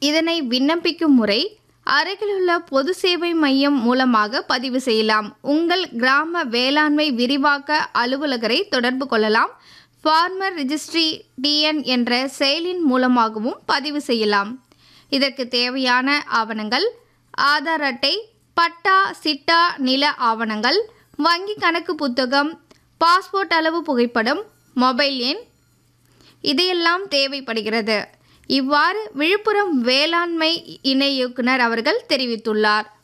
இதனை விண்ணப்பிக்கும் முறை அருகிலுள்ள பொது சேவை மையம் மூலமாக பதிவு செய்யலாம் உங்கள் கிராம வேளாண்மை விரிவாக்க அலுவலகரை தொடர்பு கொள்ளலாம் ஃபார்மர் ரிஜிஸ்ட்ரி டிஎன் என்ற செயலின் மூலமாகவும் பதிவு செய்யலாம் இதற்கு தேவையான ஆவணங்கள் ஆதார் அட்டை பட்டா சிட்டா நில ஆவணங்கள் வங்கி கணக்கு புத்தகம் பாஸ்போர்ட் அளவு புகைப்படம் மொபைல் எண் இதையெல்லாம் தேவைப்படுகிறது இவ்வாறு விழுப்புரம் வேளாண்மை இணை இயக்குனர் அவர்கள் தெரிவித்துள்ளார்